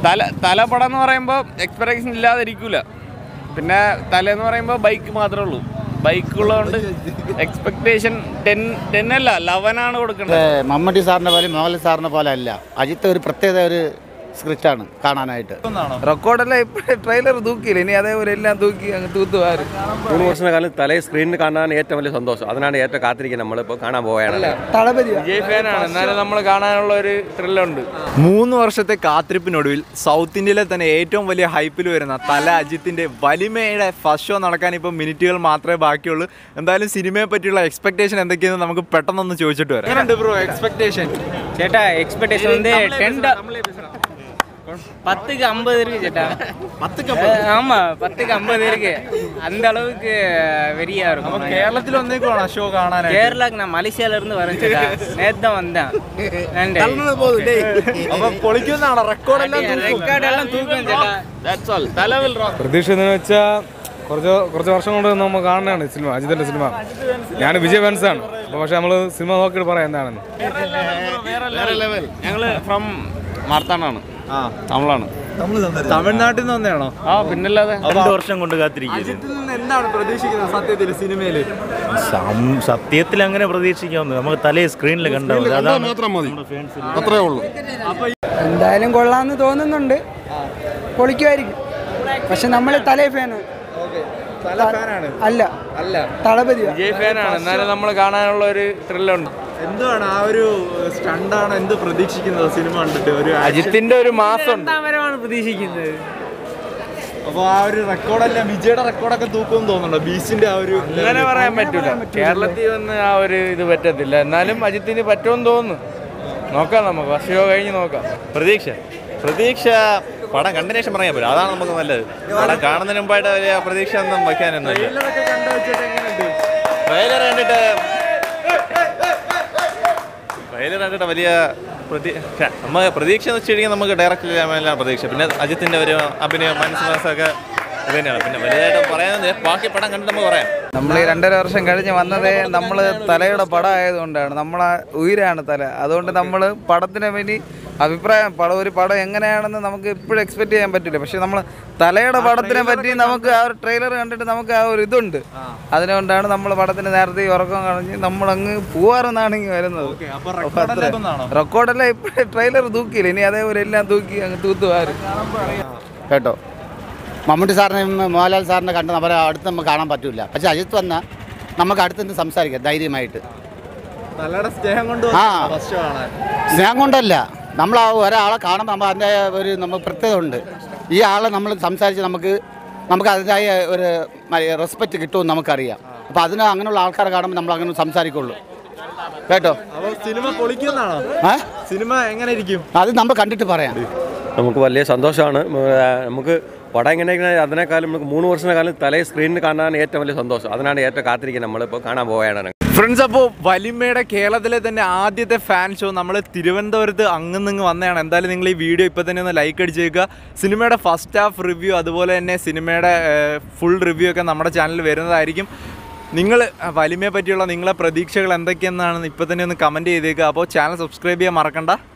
തല തല പടം എന്ന് പറയുമ്പോൾ എക്സ്പെക്ടേഷൻ ഇല്ലാതിരിക്കൂല പിന്നെ തല എന്ന് പറയുമ്പോൾ ബൈക്ക് മാത്രമേ ഉള്ളൂ ബൈക്ക് ഉള്ളതുകൊണ്ട് എക്സ്പെക്ടേഷൻ ടെൻ ടെൻ അല്ല ലെവൻ ആണ് കൊടുക്കേണ്ടത് ഏ, മമ്മൂട്ടി സാറിനെ പോലെ മോഹൻലാൽ സാറിനെ പോലെ അല്ല അജിത്ത് ഒരു പ്രത്യേക ഒരു സ്ക്രിപ്റ്റാണ് കാണാനായിട്ട് റെക്കോർഡെല്ലാം ഇപ്പോഴേ ട്രെയിലർ തൂക്കിയില്ല ഇനി അതേപോലെ എല്ലാം തൂക്കി അങ്ങ് തൂത്ത് വാരും മൂന്ന് വർഷത്തെ കാലം തലേ സ്ക്രീനിൽ കാണാൻ ഏറ്റവും വലിയ സന്തോഷം അതിനാണ് ഏറ്റവും കാത്തിരിക്കുന്നത് നമ്മളിപ്പോൾ കാണാൻ പോവുകയാണ് വിജയ് ഫാനാണ് എന്നാലും നമ്മൾ കാണാനുള്ള ഒരു ത്രില്ലുണ്ട് മൂന്ന് വർഷത്തെ കാത്തിരിപ്പിനൊടുവിൽ സൗത്ത് ഇന്ത്യയിലെ തന്നെ ഏറ്റവും വലിയ ഹൈപ്പിൽ വരുന്ന തല അജിത്തിന്റെ വലിമയുടെ ഫസ്റ്റ് ഷോ നടക്കാൻ ഇപ്പം മിനിറ്റുകൾ മാത്രമേ ബാക്കിയുള്ളൂ എന്തായാലും സിനിമയെ പറ്റിയുള്ള എക്സ്പെക്ടേഷൻ എന്തൊക്കെയെന്ന് നമുക്ക് പെട്ടെന്നൊന്ന് ചോദിച്ചിട്ട് വരാം എങ്ങനെയുണ്ട് ബ്രോ എക്സ്പെക്ടേഷൻ சேட்டா எக்ஸ்பெக்டேஷன் வந்து டென் பத்துக்கு ஐம்பது இருக்கு சேட்டா பத்துக்கு ஆமா பத்துக்கு ஐம்பது இருக்கு அந்த அளவுக்கு வெறியா இருக்கும் കേരളത്തിൽ വന്നേക്കുവാണോ ഷോ കാണാനായിട്ട് கேரளாக்கு நான் மலேசியால இருந்து வரேன் சேட்டா நேத்து தான் வந்தேன் நன்றி അപ്പൊ പൊളിക്കുന്നതാണോ റെക്കോർഡെല്ലാം ரெக்கார்ட் எல்லாம் தூக்கம் சேட்டா that's all Thala will rock പ്രതീക്ഷ എന്ന് വെച്ചാൽ കുറച്ച് കുറച്ച് വർഷം കൊണ്ട് നമ്മൾ കാണുന്നതാണ് സിനിമ അജിത്തിന്റെ സിനിമ ഞാൻ വിജയ് ഫാൻസാണ് അപ്പോൾ പക്ഷെ നമ്മൾ സിനിമ നോക്കിയിട്ട് പറയാം എന്താണെന്ന് വേറെ ലെവൽ ഞങ്ങള് ഫ്രം മാർത്താണ്ടാണ് തമിഴാണ് തമിഴ്നാട്ടിൽ നിന്ന് വന്നതാണോ ആ പിന്നല്ലാതെ രണ്ട് വർഷം കൊണ്ട് കാത്തിരിക്കുന്നു അജിത്തിൽ നിന്ന് എന്താണ് പ്രതീക്ഷിക്കുന്നത് സത്യത്തിൽ സിനിമയിൽ സത്യത്തിൽ അങ്ങനെ പ്രതീക്ഷിക്കാവുന്നത് നമുക്ക് തലേ സ്ക്രീനിൽ കണ്ടാൽ മതി അതാണ് മാത്രം മതി അത്രേ ഉള്ളൂ എന്തായാലും കൊള്ളാമെന്ന് തോന്നുന്നുണ്ട് പൊളിക്കുമായിരിക്കും പക്ഷെ നമ്മൾ തലേ ഫാന് അല്ല അല്ല തളപതി വിജയ് ഫാനാണ് എന്നാലും നമ്മൾ കാണാനുള്ള ഒരു ത്രില്ലുണ്ട് എന്താണ് ആ ഒരു സ്റ്റണ്ടാണ് എന്ത് പ്രതീക്ഷിക്കുന്നത് സിനിമ കണ്ടിട്ട് ഒരു അജിത്തിന്റെ ഒരു മാസം பிரதீஷிக்குது അപ്പൊ ആ ഒരു റെക്കോർഡല്ല വിജയുടെ റെക്കോർഡൊക്കെ തൂക്കുമെന്ന് തോന്നുന്നുണ്ടോ ബീച്ചിന്റെ ആ ഒരു അങ്ങനെ പറയാൻ പറ്റൂല കേരളത്തിൽ വന്ന് ആ ഒരു ഇത് പറ്റത്തില്ല എന്നാലും അജിത്തിന് പറ്റുമെന്ന് തോന്നുന്നു നോക്കാം നമുക്ക് വർഷമോ കഴിഞ്ഞ് നോക്കാം പ്രതീക്ഷ പ്രതീക്ഷ പടം കണ്ടതിന് ശേഷം പറയാൻ പറ്റും അതാണ് നമുക്ക് നല്ലത് പടം കാണുന്നതിന് മുമ്പായിട്ട് വലിയ പ്രതീക്ഷ ഒന്നും വയ്ക്കാനൊന്നുമില്ല ട്രെയിലർ കണ്ടിട്ട് ട്രെയിലർ കണ്ടിട്ട് വലിയ പ്രതി ഛെ, നമ്മ പ്രതീക്ഷ എന്ന് വെച്ച് കഴിഞ്ഞാൽ നമുക്ക് ഡയറക്റ്റ് പ്രതീക്ഷ പിന്നെ അജിത്തിന്റെ ഒരു അഭിനയം മനസ്സിലാക്കൊക്കെ ഇത് തന്നെയാണ് പിന്നെ വലുതായിട്ട് പറയാനൊന്നുമില്ല ബാക്കി പടം കണ്ടിട്ട് നമുക്ക് പറയാം നമ്മൾ ഈ രണ്ടര വർഷം കഴിഞ്ഞ് വന്നതേ നമ്മൾ തലയുടെ പടം ആയതുകൊണ്ടാണ് നമ്മളെ ഉയരാണ് തല അതുകൊണ്ട് നമ്മൾ പടത്തിനെ വേണ്ടി അഭിപ്രായം പടം ഒരു പടം എങ്ങനെയാണെന്ന് നമുക്ക് ഇപ്പോഴും എക്സ്പെക്ട് ചെയ്യാൻ പറ്റില്ല പക്ഷെ നമ്മൾ തലയുടെ പടത്തിനെ പറ്റി നമുക്ക് ആ ഒരു ട്രെയിലർ കണ്ടിട്ട് നമുക്ക് ആ ഒരു ഇതുണ്ട് അതുകൊണ്ടാണ് നമ്മൾ പടത്തിന് നേരത്തെ ഈ ഉറക്കം കളഞ്ഞ് നമ്മളങ്ങ് പോവാറെന്നാണ് ഇങ്ങ് വരുന്നത് റെക്കോർഡെല്ലാം ഇപ്പോഴേ ട്രെയിലർ തൂക്കിയില്ല ഇനി അതേപോലെ എല്ലാം തൂക്കി അങ്ങ് തൂത്ത് വാരും കേട്ടോ മമ്മൂട്ടി സാറിനെയും മോഹൻലാൽ സാറിനെ കണ്ട് അവരെ അടുത്ത് നമുക്ക് കാണാൻ പറ്റില്ല പക്ഷെ അജിത്ത് വന്നാൽ നമുക്ക് അടുത്ത് നിന്ന് സംസാരിക്കാം ധൈര്യമായിട്ട് തലയുടെ സ്നേഹം കൊണ്ട് ആ. ഫസ്റ്റ് കാണാൻ സ്നേഹം കൊണ്ടല്ല നമ്മൾ ആ ഒരാളെ കാണുമ്പോൾ നമ്മൾ അതിൻ്റെ ഒരു നമുക്ക് പ്രത്യേകത ഉണ്ട് ഈ ആളെ നമ്മൾ സംസാരിച്ച് നമുക്ക് നമുക്ക് അതിൻ്റെതായ ഒരു റെസ്പെക്റ്റ് കിട്ടുമെന്ന് നമുക്കറിയാം അപ്പോൾ അതിന് അങ്ങനെയുള്ള ആൾക്കാരെ കാണുമ്പോൾ നമ്മൾ അങ്ങനെ സംസാരിക്കുള്ളൂ കേട്ടോ അപ്പൊ സിനിമ പൊളിക്കുന്നതാണോ ഏ സിനിമ എങ്ങനെ ഇരിക്കും അത് നമ്മൾ കണ്ടിട്ട് പറയാം നമുക്ക് വലിയ സന്തോഷമാണ് ഉം, ആ, നമുക്ക് പടം എങ്ങനെയൊക്കെ അതിനേക്കാളും നമുക്ക് മൂന്ന് വർഷത്തെ കാലം തലേ സ്ക്രീനിൽ കാണാൻ ഏറ്റവും വലിയ സന്തോഷം അതിനാണ് ഏറ്റവും കാത്തിരിക്കുന്നത് നമ്മളിപ്പോൾ കാണാൻ പോവുകയാണ് ഫ്രണ്ട്സ് അപ്പോൾ വലിമയുടെ കേരളത്തിലെ തന്നെ ആദ്യത്തെ ഫാൻ ഷോ നമ്മൾ തിരുവനന്തപുരത്ത് അങ്ങ് നിന്ന് വന്നതാണ് എന്തായാലും നിങ്ങൾ ഈ വീഡിയോ ഇപ്പോൾ തന്നെ ഒന്ന് ലൈക്ക് അടിച്ചേക്കുക സിനിമയുടെ ഫസ്റ്റ് ഹാഫ് റിവ്യൂ അതുപോലെ തന്നെ സിനിമയുടെ ഫുൾ റിവ്യൂ ഒക്കെ നമ്മുടെ ചാനലിൽ വരുന്നതായിരിക്കും നിങ്ങൾ വലിമയെ പറ്റിയുള്ള നിങ്ങളെ പ്രതീക്ഷകൾ എന്തൊക്കെയെന്നാണ് ഇപ്പോൾ തന്നെ ഒന്ന് കമൻറ്റ് ചെയ്തേക്കുക അപ്പോൾ ചാനൽ സബ്സ്ക്രൈബ് ചെയ്യാൻ മറക്കണ്ട